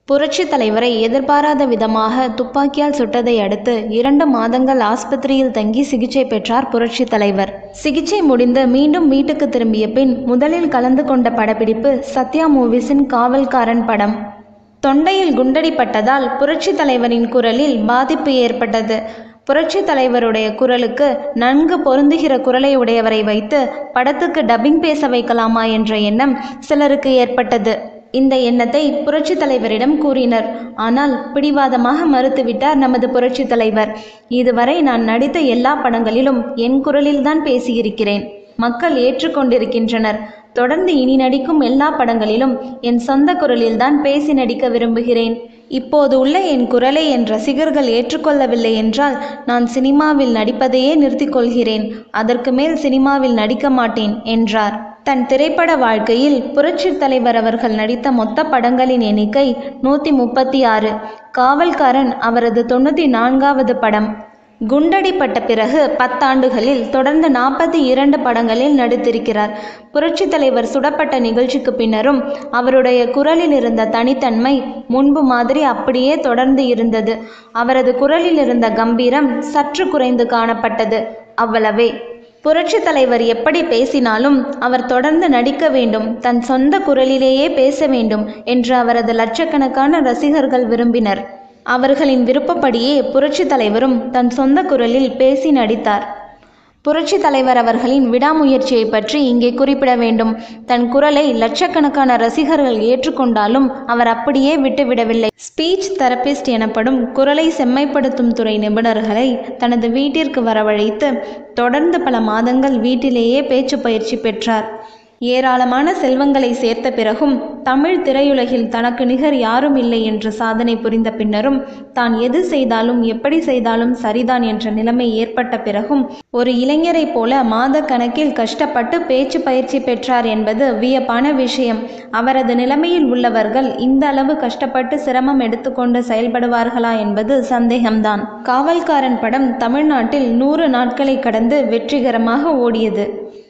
புரட்சித் தலைவரை எதிர்பாராத விதமாக துப்பாக்கியால் சுட்டதை அடுத்து இரண்டு மாதங்கள் ஆஸ்பத்திரியில் தங்கி சிகிச்சை பெற்றார் புரட்சித் தலைவர் சிகிச்சை முடிந்து மீண்டும் வீட்டுக்கு திரும்பிய பின் முதலில் கலந்து கொண்ட படப்பிடிப்பு சத்யா மூவிஸின் காவல்காரன் படம் தொண்டையில் குண்டடிப்பட்டதால் புரட்சித் தலைவரின் குரலில் பாதிப்பு ஏற்பட்டது புரட்சித் தலைவருடைய குரலுக்கு நன்கு பொருந்துகிற குரலை உடையவரை வைத்து படத்துக்கு டப்பிங் பேச வைக்கலாமா என்ற எண்ணம் சிலருக்கு ஏற்பட்டது இந்த எண்ணத்தை புரட்சித் தலைவரிடம் கூறினர் ஆனால் பிடிவாதமாக மறுத்துவிட்டார் நமது புரட்சித் தலைவர் இதுவரை நான் நடித்த எல்லா படங்களிலும் என் குரலில்தான் பேசியிருக்கிறேன் மக்கள் ஏற்றுக்கொண்டிருக்கின்றனர் தொடர்ந்து இனி நடிக்கும் எல்லா படங்களிலும் என் சொந்த குரலில்தான் பேசி நடிக்க விரும்புகிறேன் இப்போது உள்ள என் குரலை என் ரசிகர்கள் ஏற்றுக்கொள்ளவில்லை என்றால் நான் சினிமாவில் நடிப்பதையே நிறுத்திக் கொள்கிறேன் அதற்கு மேல் சினிமாவில் நடிக்க மாட்டேன் என்றார் தன் திரைப்பட வாழ்க்கையில் புரட்சித் தலைவர் அவர்கள் நடித்த மொத்த படங்களின் எண்ணிக்கை நூற்றி முப்பத்தி ஆறு காவல்காரன் அவரது தொண்ணூற்றி நான்காவது படம் குண்டடிப்பட்ட பிறகு பத்தாண்டுகளில் தொடர்ந்து நாற்பத்தி இரண்டு படங்களில் நடித்திருக்கிறார் புரட்சித் தலைவர் சுடப்பட்ட நிகழ்ச்சிக்கு பின்னரும் அவருடைய குரலில் இருந்த தனித்தன்மை முன்பு மாதிரி அப்படியே தொடர்ந்து இருந்தது அவரது குரலில் இருந்த கம்பீரம் சற்று குறைந்து காணப்பட்டது அவ்வளவே புரட்சித் தலைவர் எப்படி பேசினாலும் அவர் தொடர்ந்து நடிக்க வேண்டும் தன் சொந்த குரலிலேயே பேச வேண்டும் என்று அவரது லட்சக்கணக்கான ரசிகர்கள் விரும்பினர் அவர்களின் விருப்பப்படியே புரட்சித் தலைவரும் தன் சொந்த குரலில் பேசி நடித்தார் புரட்சித் தலைவர் அவர்களின் விடாமுயற்சியை பற்றி இங்கே குறிப்பிட வேண்டும் தன் குரலை லட்சக்கணக்கான ரசிகர்கள் ஏற்றுக்கொண்டாலும் அவர் அப்படியே விட்டுவிடவில்லை ஸ்பீச் தெரபிஸ்ட் எனப்படும் குரலை செம்மைப்படுத்தும் துறை நிபுணர்களை தனது வீட்டிற்கு வரவழைத்து தொடர்ந்து பல மாதங்கள் வீட்டிலேயே பேச்சு பயிற்சி பெற்றார் ஏராளமான செல்வங்களை சேர்த்த பிறகும் தமிழ் திரையுலகில் தனக்கு நிகர் யாரும் இல்லை என்ற சாதனை புரிந்த பின்னரும் தான் எது செய்தாலும் எப்படி செய்தாலும் சரிதான் என்ற நிலைமை ஏற்பட்ட பிறகும் ஒரு இளைஞரைப் போல மாத கணக்கில் கஷ்டப்பட்டு பேச்சு பயிற்சி பெற்றார் என்பது வியப்பான விஷயம் அவரது நிலைமையில் உள்ளவர்கள் இந்த அளவு கஷ்டப்பட்டு சிரமம் எடுத்துக்கொண்டு செயல்படுவார்களா என்பது சந்தேகம்தான் காவல்காரன் படம் தமிழ்நாட்டில் நூறு நாட்களை கடந்து வெற்றிகரமாக ஓடியது